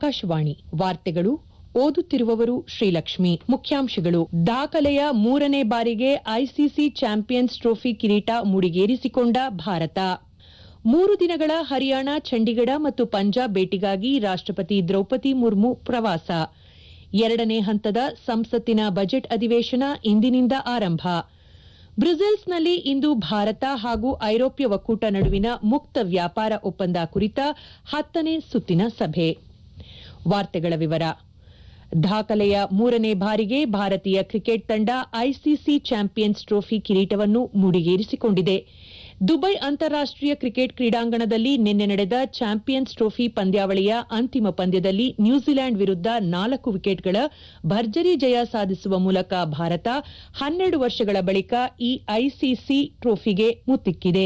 ಆಕಾಶವಾಣಿ ವಾರ್ತೆಗಳು ಓದುತ್ತಿರುವವರು ಶ್ರೀಲಕ್ಷ್ಮಿ ಮುಖ್ಯಾಂಶಗಳು ದಾಖಲೆಯ ಮೂರನೇ ಬಾರಿಗೆ ಐಸಿಸಿ ಚಾಂಪಿಯನ್ಸ್ ಟ್ರೋಫಿ ಕಿರೀಟ ಮುಡಿಗೇರಿಸಿಕೊಂಡ ಭಾರತ ಮೂರು ದಿನಗಳ ಹರಿಯಾಣ ಚಂಡೀಗಢ ಮತ್ತು ಪಂಜಾಬ್ ಭೇಟಿಗಾಗಿ ರಾಷ್ಟಪತಿ ದ್ರೌಪದಿ ಮುರ್ಮು ಪ್ರವಾಸ ಎರಡನೇ ಹಂತದ ಸಂಸತ್ತಿನ ಬಜೆಟ್ ಅಧಿವೇಶನ ಇಂದಿನಿಂದ ಆರಂಭ ಬ್ರುಸೆಲ್ಸ್ನಲ್ಲಿ ಇಂದು ಭಾರತ ಹಾಗೂ ಐರೋಪ್ಯ ಒಕ್ಕೂಟ ನಡುವಿನ ಮುಕ್ತ ವ್ಯಾಪಾರ ಒಪ್ಪಂದ ಕುರಿತ ಹತ್ತನೇ ಸುತ್ತಿನ ಸಭೆ ವಾರ್ತೆಗಳ ವಿವರ ದಾಖಲೆಯ ಮೂರನೇ ಬಾರಿಗೆ ಭಾರತೀಯ ಕ್ರಿಕೆಟ್ ತಂಡ ಐಸಿಸಿ ಚಾಂಪಿಯನ್ಸ್ ಟ್ರೋಫಿ ಕಿರೀಟವನ್ನು ಮುಡಿಗೇರಿಸಿಕೊಂಡಿದೆ ದುಬೈ ಅಂತಾರಾಷ್ಟೀಯ ಕ್ರಿಕೆಟ್ ಕ್ರೀಡಾಂಗಣದಲ್ಲಿ ನಿನ್ನೆ ನಡೆದ ಚಾಂಪಿಯನ್ಸ್ ಟ್ರೋಫಿ ಪಂದ್ಯಾವಳಿಯ ಅಂತಿಮ ಪಂದ್ಯದಲ್ಲಿ ನ್ಯೂಜಿಲೆಂಡ್ ವಿರುದ್ದ ನಾಲ್ಕು ವಿಕೆಟ್ಗಳ ಭರ್ಜರಿ ಜಯ ಸಾಧಿಸುವ ಮೂಲಕ ಭಾರತ ಹನ್ನೆರಡು ವರ್ಷಗಳ ಬಳಿಕ ಈ ಐಸಿಸಿ ಟ್ರೋಫಿಗೆ ಮುತ್ತಿಕ್ಕಿದೆ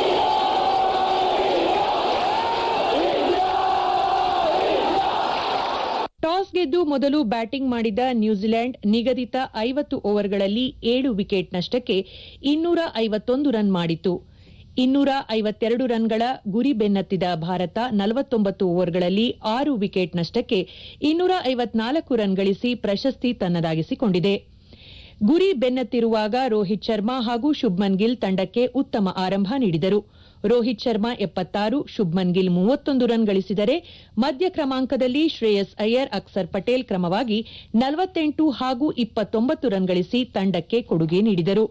ಟಾಸ್ ಗೆದ್ದು ಮೊದಲು ಬ್ಯಾಟಿಂಗ್ ಮಾಡಿದ ನ್ಯೂಜಿಲೆಂಡ್ ನಿಗದಿತ ಐವತ್ತು ಓವರ್ಗಳಲ್ಲಿ ಏಳು ವಿಕೆಟ್ ನಷ್ಟಕ್ಕೆ ಇನ್ನೂರ ಐವತ್ತೊಂದು ರನ್ ಮಾಡಿತು ಇನ್ನೂರ ಐವತ್ತೆರಡು ರನ್ಗಳ ಗುರಿ ಬೆನ್ನತ್ತಿದ ಭಾರತ ನಲವತ್ತೊಂಬತ್ತು ಓವರ್ಗಳಲ್ಲಿ ಆರು ವಿಕೆಟ್ ನಷ್ಟಕ್ಕೆ ಇನ್ನೂರ ಐವತ್ನಾಲ್ಕು ರನ್ ಗಳಿಸಿ ಪ್ರಶಸ್ತಿ ತನ್ನದಾಗಿಸಿಕೊಂಡಿದೆ ಗುರಿ ಬೆನ್ನತ್ತಿರುವಾಗ ರೋಹಿತ್ ಶರ್ಮಾ ಹಾಗೂ ಶುಭ್ಮನ್ ಗಿಲ್ ತಂಡಕ್ಕೆ ಉತ್ತಮ ಆರಂಭ ನೀಡಿದರು ರೋಹಿತ್ ಶರ್ಮಾ ಎಪ್ಪತ್ತಾರು ಶುಭ್ಮನ್ ಗಿಲ್ ಮೂವತ್ತೊಂದು ರನ್ ಗಳಿಸಿದರೆ ಮಧ್ಯ ಕ್ರಮಾಂಕದಲ್ಲಿ ಶ್ರೇಯಸ್ ಅಯ್ಯರ್ ಅಕ್ಸರ್ ಪಟೇಲ್ ಕ್ರಮವಾಗಿ ನಲವತ್ತೆಂಟು ಹಾಗೂ ಇಪ್ಪತ್ತೊಂಬತ್ತು ರನ್ ಗಳಿಸಿ ತಂಡಕ್ಕೆ ಕೊಡುಗೆ ನೀಡಿದರು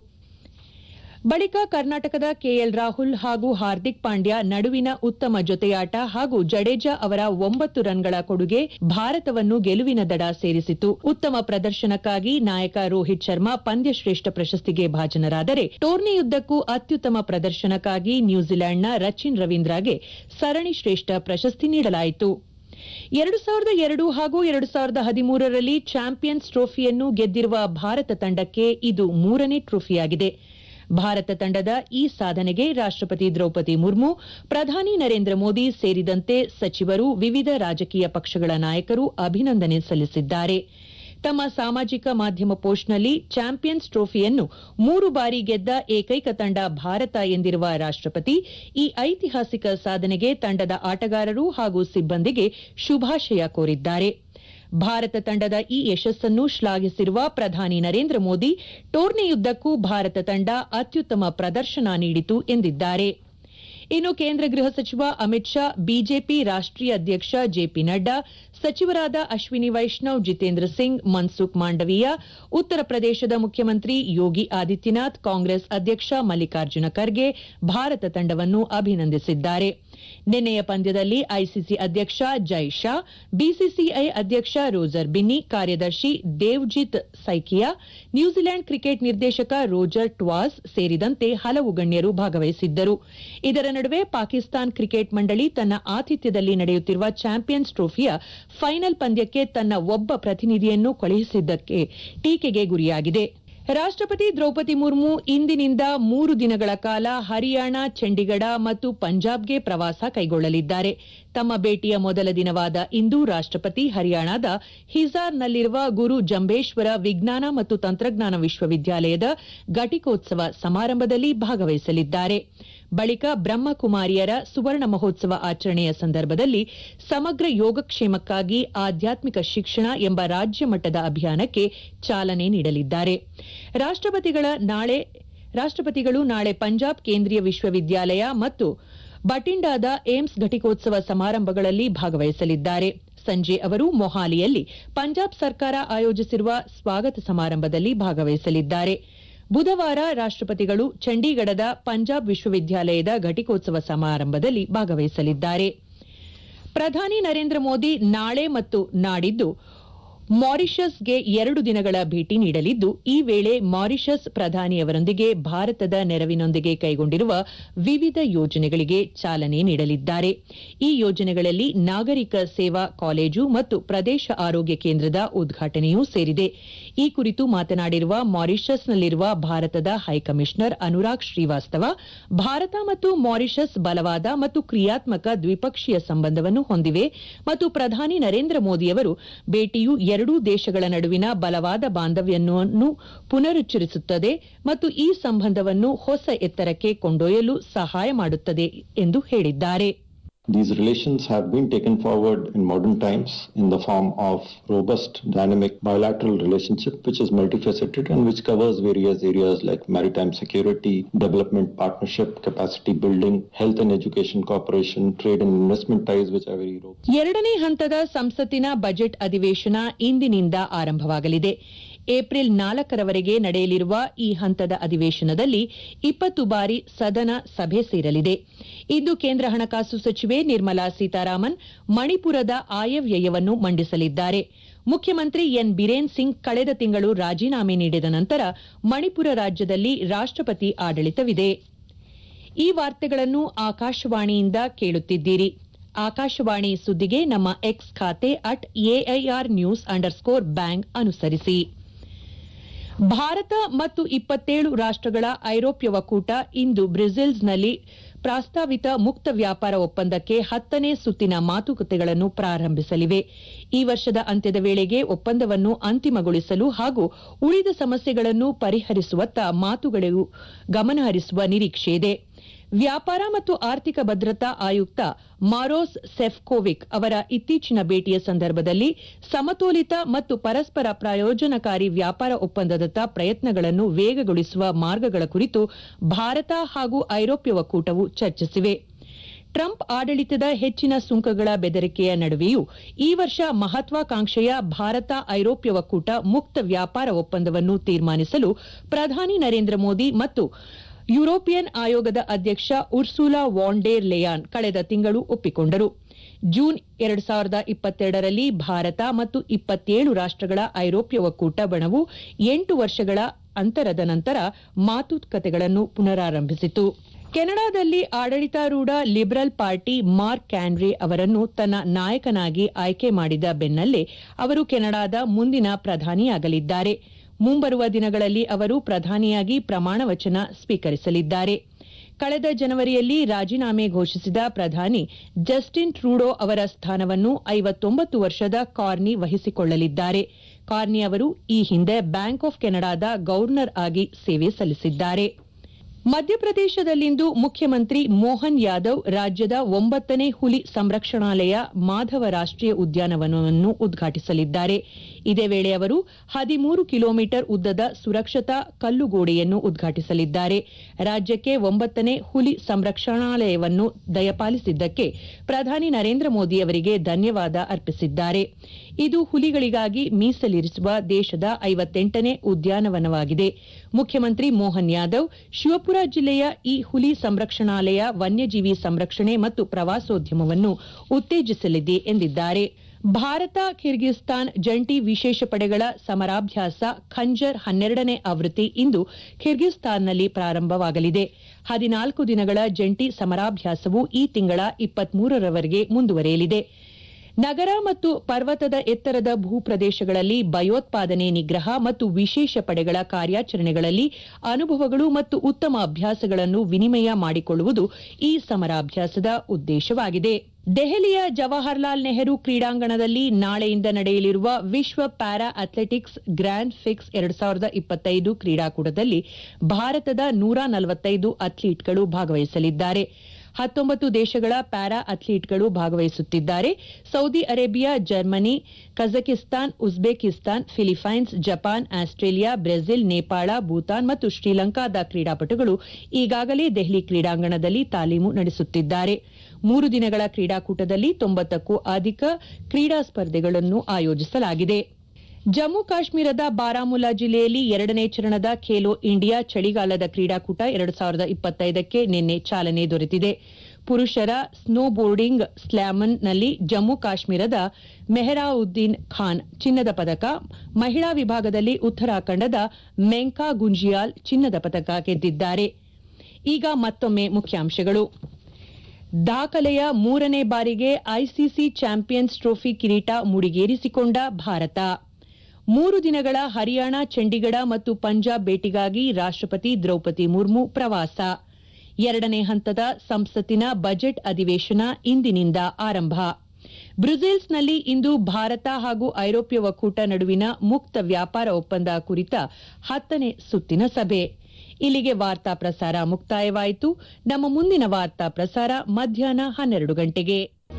ಬಳಿಕ ಕರ್ನಾಟಕದ ಕೆಎಲ್ ರಾಹುಲ್ ಹಾಗೂ ಹಾರ್ದಿಕ್ ಪಾಂಡ್ಯ ನಡುವಿನ ಉತ್ತಮ ಜೊತೆಯಾಟ ಹಾಗೂ ಜಡೇಜಾ ಅವರ ಒಂಬತ್ತು ರನ್ಗಳ ಕೊಡುಗೆ ಭಾರತವನ್ನು ಗೆಲುವಿನ ದಡ ಸೇರಿಸಿತು ಉತ್ತಮ ಪ್ರದರ್ಶನಕ್ಕಾಗಿ ನಾಯಕ ರೋಹಿತ್ ಶರ್ಮಾ ಪಂದ್ಯಶ್ರೇಷ್ಠ ಪ್ರಶಸ್ತಿಗೆ ಭಾಜನರಾದರೆ ಟೂರ್ನಿಯುದ್ದಕ್ಕೂ ಅತ್ಯುತ್ತಮ ಪ್ರದರ್ಶನಕ್ಕಾಗಿ ನ್ಯೂಜಿಲೆಂಡ್ನ ರಚಿನ್ ರವೀಂದ್ರಗೆ ಸರಣಿ ಶ್ರೇಷ್ಠ ಪ್ರಶಸ್ತಿ ನೀಡಲಾಯಿತು ಎರಡು ಸಾವಿರದ ಎರಡು ಹಾಗೂ ಎರಡು ಸಾವಿರದ ಹದಿಮೂರರಲ್ಲಿ ಚಾಂಪಿಯನ್ಸ್ ಟ್ರೋಫಿಯನ್ನು ಗೆದ್ದಿರುವ ಭಾರತ ತಂಡಕ್ಕೆ ಇದು ಮೂರನೇ ಟ್ರೋಫಿಯಾಗಿದೆ ಭಾರತ ತಂಡದ ಈ ಸಾಧನೆಗೆ ರಾಷ್ಟಪತಿ ದ್ರೌಪದಿ ಮುರ್ಮು ಪ್ರಧಾನಿ ನರೇಂದ್ರ ಮೋದಿ ಸೇರಿದಂತೆ ಸಚಿವರು ವಿವಿಧ ರಾಜಕೀಯ ಪಕ್ಷಗಳ ನಾಯಕರು ಅಭಿನಂದನೆ ಸಲ್ಲಿಸಿದ್ದಾರೆ ತಮ್ಮ ಸಾಮಾಜಿಕ ಮಾಧ್ಯಮ ಪೋಸ್ಟ್ನಲ್ಲಿ ಚಾಂಪಿಯನ್ಸ್ ಟ್ರೋಫಿಯನ್ನು ಮೂರು ಬಾರಿ ಗೆದ್ದ ಏಕೈಕ ತಂಡ ಭಾರತ ಎಂದಿರುವ ರಾಷ್ಟಪತಿ ಈ ಐತಿಹಾಸಿಕ ಸಾಧನೆಗೆ ತಂಡದ ಆಟಗಾರರು ಹಾಗೂ ಸಿಬ್ಬಂದಿಗೆ ಶುಭಾಶಯ ಕೋರಿದ್ದಾರೆ ಭಾರತ ತಂಡದ ಈ ಯಶಸ್ಸನ್ನು ಶ್ಲಾಘಿಸಿರುವ ಪ್ರಧಾನಿ ನರೇಂದ್ರ ಮೋದಿ ಟೂರ್ನಿಯುದ್ದಕ್ಕೂ ಭಾರತ ತಂಡ ಅತ್ಯುತ್ತಮ ಪ್ರದರ್ಶನ ನೀಡಿತು ಎಂದಿದ್ದಾರೆ ಇನ್ನು ಕೇಂದ್ರ ಗೃಹ ಸಚಿವ ಅಮಿತ್ ಶಾ ಬಿಜೆಪಿ ರಾಷ್ಟೀಯ ಅಧ್ಯಕ್ಷ ಜೆಪಿ ನಡ್ಡಾ ಸಚಿವರಾದ ಅಶ್ವಿನಿ ವೈಷ್ಣವ್ ಜಿತೇಂದ್ರ ಸಿಂಗ್ ಮನ್ಸುಖ್ ಮಾಂಡವೀಯ ಉತ್ತರ ಪ್ರದೇಶದ ಮುಖ್ಯಮಂತ್ರಿ ಯೋಗಿ ಆದಿತ್ಯನಾಥ್ ಕಾಂಗ್ರೆಸ್ ಅಧ್ಯಕ್ಷ ಮಲ್ಲಿಕಾರ್ಜುನ ಖರ್ಗೆ ಭಾರತ ತಂಡವನ್ನು ಅಭಿನಂದಿಸಿದ್ದಾರೆ ನಿನ್ನೆಯ ಪಂದ್ಯದಲ್ಲಿ ಐಸಿಸಿ ಅಧ್ಯಕ್ಷ ಜೈ ಶಾ ಬಿಸಿಸಿಐ ಅಧ್ಯಕ್ಷ ರೋಜರ್ ಬಿನ್ನಿ ಕಾರ್ಯದರ್ಶಿ ದೇವ್ಜಿತ್ ಸೈಕಿಯಾ ನ್ಯೂಜಿಲೆಂಡ್ ಕ್ರಿಕೆಟ್ ನಿರ್ದೇಶಕ ರೋಜರ್ ಟ್ವಾಸ್ ಸೇರಿದಂತೆ ಹಲವು ಗಣ್ಯರು ಭಾಗವಹಿಸಿದ್ದರು ಇದರ ನಡುವೆ ಪಾಕಿಸ್ತಾನ್ ಕ್ರಿಕೆಟ್ ಮಂಡಳಿ ತನ್ನ ಆತಿಥ್ಯದಲ್ಲಿ ನಡೆಯುತ್ತಿರುವ ಚಾಂಪಿಯನ್ಸ್ ಟ್ರೋಫಿಯ ಫೈನಲ್ ಪಂದ್ಯಕ್ಕೆ ತನ್ನ ಒಬ್ಬ ಪ್ರತಿನಿಧಿಯನ್ನು ಕಳುಹಿಸಿದ್ದಕ್ಕೆ ಟೀಕೆಗೆ ಗುರಿಯಾಗಿದೆ ರಾಷ್ಟಪತಿ ದ್ರೌಪದಿ ಮುರ್ಮು ಇಂದಿನಿಂದ ಮೂರು ದಿನಗಳ ಕಾಲ ಹರಿಯಾಣ ಚಂಡೀಗಢ ಮತ್ತು ಪಂಜಾಬ್ಗೆ ಪ್ರವಾಸ ಕೈಗೊಳ್ಳಲಿದ್ದಾರೆ ತಮ್ಮ ಭೇಟಿಯ ಮೊದಲ ದಿನವಾದ ಇಂದು ರಾಷ್ಟಪತಿ ಹರಿಯಾಣದ ಹಿಸಾರ್ನಲ್ಲಿರುವ ಗುರು ಜಂಬೇಶ್ವರ ವಿಜ್ಞಾನ ಮತ್ತು ತಂತ್ರಜ್ಞಾನ ವಿಶ್ವವಿದ್ಯಾಲಯದ ಘಟಿಕೋತ್ಸವ ಸಮಾರಂಭದಲ್ಲಿ ಭಾಗವಹಿಸಲಿದ್ದಾರೆ ಬಳಿಕ ಬ್ರಹ್ಮಕುಮಾರಿಯರ ಸುವರ್ಣ ಮಹೋತ್ಸವ ಆಚರಣೆಯ ಸಂದರ್ಭದಲ್ಲಿ ಸಮಗ್ರ ಯೋಗಕ್ಷೇಮಕ್ಕಾಗಿ ಆಧ್ಯಾತ್ಮಿಕ ಶಿಕ್ಷಣ ಎಂಬ ರಾಜ್ಯ ಮಟ್ಟದ ಅಭಿಯಾನಕ್ಕೆ ಚಾಲನೆ ನೀಡಲಿದ್ದಾರೆ ರಾಷ್ಟಪತಿಗಳ ನಾಳೆ ರಾಷ್ಟಪತಿಗಳು ನಾಳೆ ಪಂಜಾಬ್ ಕೇಂದ್ರೀಯ ವಿಶ್ವವಿದ್ಯಾಲಯ ಮತ್ತು ಬಟಿಂಡಾದ ಏಮ್ಸ್ ಘಟಿಕೋತ್ಸವ ಸಮಾರಂಭಗಳಲ್ಲಿ ಭಾಗವಹಿಸಲಿದ್ದಾರೆ ಸಂಜೆ ಅವರು ಮೊಹಾಲಿಯಲ್ಲಿ ಪಂಜಾಬ್ ಸರ್ಕಾರ ಆಯೋಜಿಸಿರುವ ಸ್ವಾಗತ ಸಮಾರಂಭದಲ್ಲಿ ಭಾಗವಹಿಸಲಿದ್ದಾರೆ ಬುಧವಾರ ರಾಷ್ಟಪತಿಗಳು ಚಂಡೀಗಢದ ಪಂಜಾಬ್ ವಿಶ್ವವಿದ್ಯಾಲಯದ ಘಟಿಕೋತ್ಸವ ಸಮಾರಂಭದಲ್ಲಿ ಭಾಗವಹಿಸಲಿದ್ದಾರೆ ಪ್ರಧಾನಿ ನರೇಂದ್ರ ಮೋದಿ ನಾಳೆ ಮತ್ತು ನಾಡಿದ್ದು ಮಾರಿಷಸ್ಗೆ ಎರಡು ದಿನಗಳ ಭೇಟಿ ನೀಡಲಿದ್ದು ಈ ವೇಳೆ ಮಾರಿಷಸ್ ಪ್ರಧಾನಿಯವರೊಂದಿಗೆ ಭಾರತದ ನೆರವಿನೊಂದಿಗೆ ಕೈಗೊಂಡಿರುವ ವಿವಿಧ ಯೋಜನೆಗಳಿಗೆ ಚಾಲನೆ ನೀಡಲಿದ್ದಾರೆ ಈ ಯೋಜನೆಗಳಲ್ಲಿ ನಾಗರಿಕ ಸೇವಾ ಕಾಲೇಜು ಮತ್ತು ಪ್ರದೇಶ ಆರೋಗ್ಯ ಕೇಂದ್ರದ ಉದ್ಘಾಟನೆಯೂ ಸೇರಿದೆ ಈ ಕುರಿತು ಮಾತನಾಡಿರುವ ಮಾರಿಷಸ್ನಲ್ಲಿರುವ ಭಾರತದ ಹೈಕಮಿಷನರ್ ಅನುರಾಗ್ ಶ್ರೀವಾಸ್ತವ ಭಾರತ ಮತ್ತು ಮಾರಿಷಸ್ ಬಲವಾದ ಮತ್ತು ಕ್ರಿಯಾತ್ಮಕ ದ್ವಿಪಕ್ಷೀಯ ಸಂಬಂಧವನ್ನು ಹೊಂದಿವೆ ಮತ್ತು ಪ್ರಧಾನಿ ನರೇಂದ್ರ ಮೋದಿಯವರು ಭೇಟಿಯು ಎರಡೂ ದೇಶಗಳ ನಡುವಿನ ಬಲವಾದ ಬಾಂಧವ್ಯವನ್ನು ಪುನರುಚ್ಚರಿಸುತ್ತದೆ ಮತ್ತು ಈ ಸಂಬಂಧವನ್ನು ಹೊಸ ಎತ್ತರಕ್ಕೆ ಕೊಂಡೊಯ್ಯಲು ಸಹಾಯ ಮಾಡುತ್ತದೆ ಎಂದು ಹೇಳಿದ್ದಾರೆ These relations have been taken forward in modern times in the form of robust, dynamic bilateral relationship which is multifaceted and which covers various areas like maritime security, development partnership, capacity building, health and education cooperation, trade and investment ties which are very robust. ಎರಡನೇ ಹಂತದ ಸಂಸತ್ತಿನ budget ಅಧಿವೇಶನ ಇಂದಿನಿಂದ ಆರಂಭವಾಗಲಿದೆ April ನಾಲ್ಕರವರೆಗೆ ನಡೆಯಲಿರುವ ಈ ಹಂತದ ಅಧಿವೇಶನದಲ್ಲಿ ಇಪ್ಪತ್ತು ಬಾರಿ ಸದನ ಸಭೆ ಸೇರಲಿದೆ ಇಂದು ಕೇಂದ್ರ ಹಣಕಾಸು ಸಚಿವೆ ನಿರ್ಮಲಾ ಸೀತಾರಾಮನ್ ಮಣಿಪುರದ ಆಯವ್ಯಯವನ್ನು ಮಂಡಿಸಲಿದ್ದಾರೆ ಮುಖ್ಯಮಂತ್ರಿ ಎನ್ ಬಿರೇನ್ ಸಿಂಗ್ ಕಳೆದ ತಿಂಗಳು ರಾಜೀನಾಮೆ ನೀಡಿದ ನಂತರ ಮಣಿಪುರ ರಾಜ್ಯದಲ್ಲಿ ರಾಷ್ಟಪತಿ ಆಡಳಿತವಿದೆ ಈ ವಾರ್ತೆಗಳನ್ನು ಆಕಾಶವಾಣಿಯಿಂದ ಕೇಳುತ್ತಿದ್ದೀರಿ ಆಕಾಶವಾಣಿ ಸುದ್ದಿಗೆ ನಮ್ಮ ಎಕ್ಸ್ ಖಾತೆ at AIR news underscore bang ಅನುಸರಿಸಿ ಭಾರತ ಮತ್ತು ಇಪ್ಪತ್ತೇಳು ರಾಷ್ಟಗಳ ಐರೋಪ್ಯ ಒಕ್ಕೂಟ ಇಂದು ಬ್ರೆಜಿಲ್ಸ್ನಲ್ಲಿ ಪ್ರಸ್ತಾವಿತ ಮುಕ್ತ ವ್ಯಾಪಾರ ಒಪ್ಪಂದಕ್ಕೆ ಹತ್ತನೇ ಸುತ್ತಿನ ಮಾತುಕತೆಗಳನ್ನು ಪ್ರಾರಂಭಿಸಲಿವೆ ಈ ವರ್ಷದ ಅಂತ್ಯದ ವೇಳೆಗೆ ಒಪ್ಪಂದವನ್ನು ಅಂತಿಮಗೊಳಿಸಲು ಹಾಗೂ ಉಳಿದ ಸಮಸ್ಯೆಗಳನ್ನು ಪರಿಹರಿಸುವತ್ತ ಮಾತುಗಳು ಗಮನಹರಿಸುವ ನಿರೀಕ್ಷೆಯಿದೆ ವ್ಯಾಪಾರ ಮತ್ತು ಆರ್ಥಿಕ ಭದ್ರತಾ ಆಯುಕ್ತ ಮಾರೋಸ್ ಸೆಫ್ಕೋವಿಕ್ ಅವರ ಇತ್ತೀಚಿನ ಭೇಟಿಯ ಸಂದರ್ಭದಲ್ಲಿ ಸಮತೋಲಿತ ಮತ್ತು ಪರಸ್ಪರ ಪ್ರಯೋಜನಕಾರಿ ವ್ಯಾಪಾರ ಒಪ್ಪಂದದತ್ತ ಪ್ರಯತ್ನಗಳನ್ನು ವೇಗಗೊಳಿಸುವ ಮಾರ್ಗಗಳ ಕುರಿತು ಭಾರತ ಹಾಗೂ ಐರೋಪ್ಯ ಒಕ್ಕೂಟವು ಚರ್ಚಿಸಿವೆ ಟ್ರಂಪ್ ಆಡಳಿತದ ಹೆಚ್ಚಿನ ಸುಂಕಗಳ ಬೆದರಿಕೆಯ ನಡುವೆಯೂ ಈ ವರ್ಷ ಮಹತ್ವಾಕಾಂಕ್ಷೆಯ ಭಾರತ ಐರೋಪ್ಯ ಒಕ್ಕೂಟ ಮುಕ್ತ ವ್ಯಾಪಾರ ಒಪ್ಪಂದವನ್ನು ತೀರ್ಮಾನಿಸಲು ಪ್ರಧಾನಿ ನರೇಂದ್ರ ಮೋದಿ ಮತ್ತು ಯುರೋಪಿಯನ್ ಆಯೋಗದ ಅಧ್ಯಕ್ಷ ಉರ್ಸುಲಾ ವಾಂಡೇರ್ ಲೇಯಾನ್ ಕಳೆದ ತಿಂಗಳು ಒಪ್ಪಿಕೊಂಡರು ಜೂನ್ ಎರಡು ಸಾವಿರದ ಇಪ್ಪತ್ತೆರಡರಲ್ಲಿ ಭಾರತ ಮತ್ತು ಇಪ್ಪತ್ತೇಳು ರಾಷ್ಟಗಳ ಐರೋಪ್ಯ ಒಕ್ಕೂಟ ಬಣವು ಎಂಟು ವರ್ಷಗಳ ಅಂತರದ ನಂತರ ಮಾತುಕತೆಗಳನ್ನು ಪುನರಾರಂಭಿಸಿತು ಕೆನಡಾದಲ್ಲಿ ಆಡಳಿತಾರೂಢ ಲಿಬರಲ್ ಪಾರ್ಟಿ ಮಾರ್ಕ್ ಕ್ಯಾನ್ರೆ ಅವರನ್ನು ತನ್ನ ನಾಯಕನಾಗಿ ಆಯ್ಕೆ ಮಾಡಿದ ಬೆನ್ನಲ್ಲೇ ಅವರು ಕೆನಡಾದ ಮುಂದಿನ ಪ್ರಧಾನಿಯಾಗಲಿದ್ದಾರೆ ಮುಂಬರುವ ದಿನಗಳಲ್ಲಿ ಅವರು ಪ್ರಧಾನಿಯಾಗಿ ಪ್ರಮಾಣ ವಚನ ಸ್ವೀಕರಿಸಲಿದ್ದಾರೆ ಕಳೆದ ಜನವರಿಯಲ್ಲಿ ರಾಜೀನಾಮೆ ಘೋಷಿಸಿದ ಪ್ರಧಾನಿ ಜಸ್ಟಿನ್ ಟ್ರೂಡೋ ಅವರ ಸ್ಥಾನವನ್ನು ಐವತ್ತೊಂಬತ್ತು ವರ್ಷದ ಕಾರ್ನಿ ವಹಿಸಿಕೊಳ್ಳಲಿದ್ದಾರೆ ಕಾರ್ನಿ ಅವರು ಈ ಹಿಂದೆ ಬ್ಯಾಂಕ್ ಆಫ್ ಕೆನಡಾದ ಗವರ್ನರ್ ಆಗಿ ಸೇವೆ ಸಲ್ಲಿಸಿದ್ದಾರೆ ಮಧ್ಯಪ್ರದೇಶದಲ್ಲಿಂದು ಮುಖ್ಯಮಂತ್ರಿ ಮೋಹನ್ ಯಾದವ್ ರಾಜ್ಯದ ಒಂಬತ್ತನೇ ಹುಲಿ ಸಂರಕ್ಷಣಾಲಯ ಮಾಧವ ರಾಷ್ಟೀಯ ಉದ್ಯಾನವನವನ್ನು ಉದ್ಘಾಟಿಸಲಿದ್ದಾರೆ ಇದೇ ವೇಳೆ ಅವರು ಹದಿಮೂರು ಕಿಲೋಮೀಟರ್ ಉದ್ದದ ಸುರಕ್ಷತಾ ಕಲ್ಲುಗೋಡೆಯನ್ನು ಉದ್ಘಾಟಿಸಲಿದ್ದಾರೆ ರಾಜ್ಯಕ್ಕೆ ಒಂಬತ್ತನೇ ಹುಲಿ ಸಂರಕ್ಷಣಾಲಯವನ್ನು ದಯಪಾಲಿಸಿದ್ದಕ್ಕೆ ಪ್ರಧಾನಿ ನರೇಂದ್ರ ಮೋದಿ ಅವರಿಗೆ ಧನ್ಯವಾದ ಅರ್ಪಿಸಿದ್ದಾರೆ ಇದು ಹುಲಿಗಳಿಗಾಗಿ ಮೀಸಲಿರಿಸುವ ದೇಶದ ಐವತ್ತೆಂಟನೇ ಉದ್ಯಾನವನವಾಗಿದೆ ಮುಖ್ಯಮಂತ್ರಿ ಮೋಹನ್ ಯಾದವ್ ಶಿವಪುರ ಜಿಲ್ಲೆಯ ಈ ಹುಲಿ ಸಂರಕ್ಷಣಾಲಯ ವನ್ಯಜೀವಿ ಸಂರಕ್ಷಣೆ ಮತ್ತು ಪ್ರವಾಸೋದ್ಯಮವನ್ನು ಉತ್ತೇಜಿಸಲಿದೆ ಎಂದಿದ್ದಾರೆ ಭಾರತ ಕಿರ್ಗಿಸ್ತಾನ್ ಜಂಟಿ ವಿಶೇಷ ಪಡೆಗಳ ಸಮರಾಭ್ಯಾಸ ಖಂಜರ್ ಹನ್ನೆರಡನೇ ಆವೃತ್ತಿ ಇಂದು ಕಿರ್ಗಿಸ್ತಾನ್ನಲ್ಲಿ ಪ್ರಾರಂಭವಾಗಲಿದೆ ಹದಿನಾಲ್ಕು ದಿನಗಳ ಜಂಟಿ ಸಮರಾಭ್ಯಾಸವು ಈ ತಿಂಗಳ ಇಪ್ಪತ್ಮೂರರವರೆಗೆ ಮುಂದುವರೆಯಲಿದೆ ನಗರ ಮತ್ತು ಪರ್ವತದ ಎತ್ತರದ ಭೂಪ್ರದೇಶಗಳಲ್ಲಿ ಭಯೋತ್ಪಾದನೆ ನಿಗ್ರಹ ಮತ್ತು ವಿಶೇಷ ಪಡೆಗಳ ಕಾರ್ಯಾಚರಣೆಗಳಲ್ಲಿ ಅನುಭವಗಳು ಮತ್ತು ಉತ್ತಮ ಅಭ್ಯಾಸಗಳನ್ನು ವಿನಿಮಯ ಮಾಡಿಕೊಳ್ಳುವುದು ಈ ಸಮರಾಭ್ಯಾಸದ ಉದ್ದೇಶವಾಗಿದೆ ದೆಹಲಿಯ ಜವಾಹರ್ಲಾಲ್ ನೆಹರು ಕ್ರೀಡಾಂಗಣದಲ್ಲಿ ನಾಳೆಯಿಂದ ನಡೆಯಲಿರುವ ವಿಶ್ವ ಪ್ಯಾರಾ ಅಥ್ಲೆಟಿಕ್ಸ್ ಗ್ರ್ಯಾಂಡ್ ಫಿಕ್ಸ್ ಎರಡು ಸಾವಿರದ ಇಪ್ಪತ್ತೈದು ಕ್ರೀಡಾಕೂಟದಲ್ಲಿ ಭಾರತದ ನೂರ ನಲವತ್ತೈದು ಅಥ್ಲೀಟ್ಗಳು ಭಾಗವಹಿಸಲಿದ್ದಾರೆ ಹತ್ತೊಂಬತ್ತು ದೇಶಗಳ ಪ್ಯಾರಾ ಅಥ್ಲೀಟ್ಗಳು ಭಾಗವಹಿಸುತ್ತಿದ್ದಾರೆ Saudi Arabia Germany Kazakhstan Uzbekistan Philippines Japan Australia Brazil Nepal Bhutan ಮತ್ತು ಶ್ರೀಲಂಕಾದ ಕ್ರೀಡಾಪಟುಗಳು ಈಗಾಗಲೇ ದೆಹಲಿ ಕ್ರೀಡಾಂಗಣದಲ್ಲಿ ತಾಲೀಮು ನಡೆಸುತ್ತಿದ್ದಾರೆ ಮೂರು ದಿನಗಳ ಕ್ರೀಡಾಕೂಟದಲ್ಲಿ ತೊಂಬತ್ತಕ್ಕೂ ಅಧಿಕ ಕ್ರೀಡಾ ಸ್ಪರ್ಧೆಗಳನ್ನು ಆಯೋಜಿಸಲಾಗಿದೆ ಜಮ್ಮು ಕಾಶ್ಮೀರದ ಬಾರಾಮುಲ್ಲಾ ಜಿಲ್ಲೆಯಲ್ಲಿ ಎರಡನೇ ಚರಣದ ಖೇಲೋ ಇಂಡಿಯಾ ಚಳಿಗಾಲದ ಕ್ರೀಡಾಕೂಟ ಎರಡು ಸಾವಿರದ ಇಪ್ಪತ್ತೈದಕ್ಕೆ ನಿನ್ನೆ ಚಾಲನೆ ದೊರೆತಿದೆ ಪುರುಷರ ಸ್ನೋ ಬೋರ್ಡಿಂಗ್ ಸ್ಲ್ಯಾಮನ್ನಲ್ಲಿ ಜಮ್ಮು ಕಾಶ್ಮೀರದ ಮೆಹರಾವುದ್ದೀನ್ ಖಾನ್ ಚಿನ್ನದ ಪದಕ ಮಹಿಳಾ ವಿಭಾಗದಲ್ಲಿ ಉತ್ತರಾಖಂಡದ ಮೆಂಕಾ ಗುಂಜಿಯಾಲ್ ಚಿನ್ನದ ಪದಕ ಗೆದ್ದಿದ್ದಾರೆ ಈಗ ಮತ್ತೊಮ್ಮೆ ಮುಖ್ಯಾಂಶಗಳು ದಾಖಲೆಯ ಮೂರನೇ ಬಾರಿಗೆ ಐಸಿಸಿ ಚಾಂಪಿಯನ್ಸ್ ಟ್ರೋಫಿ ಕಿರೀಟ ಮುಡಿಗೇರಿಸಿಕೊಂಡ ಭಾರತ ಮೂರು ದಿನಗಳ ಹರಿಯಾಣ ಚಂಡೀಗಢ ಮತ್ತು ಪಂಜಾಬ್ ಭೇಟಿಗಾಗಿ ರಾಷ್ಟಪತಿ ದ್ರೌಪದಿ ಮುರ್ಮು ಪ್ರವಾಸ ಎರಡನೇ ಹಂತದ ಸಂಸತ್ತಿನ ಬಜೆಟ್ ಅಧಿವೇಶನ ಇಂದಿನಿಂದ ಆರಂಭ ಬ್ರುಸೆಲ್ಸ್ನಲ್ಲಿ ಇಂದು ಭಾರತ ಹಾಗೂ ಐರೋಪ್ಯ ಒಕ್ಕೂಟ ನಡುವಿನ ಮುಕ್ತ ವ್ಯಾಪಾರ ಒಪ್ಪಂದ ಕುರಿತ ಹತ್ತನೇ ಸುತ್ತಿನ ಸಭೆ ಇಲ್ಲಿಗೆ ವಾರ್ತಾ ಪ್ರಸಾರ ಮುಕ್ತಾಯವಾಯಿತು ನಮ್ಮ ಮುಂದಿನ ವಾರ್ತಾ ಪ್ರಸಾರ ಮಧ್ಯಾಹ್ನ ಹನ್ನೆರಡು ಗಂಟೆಗೆ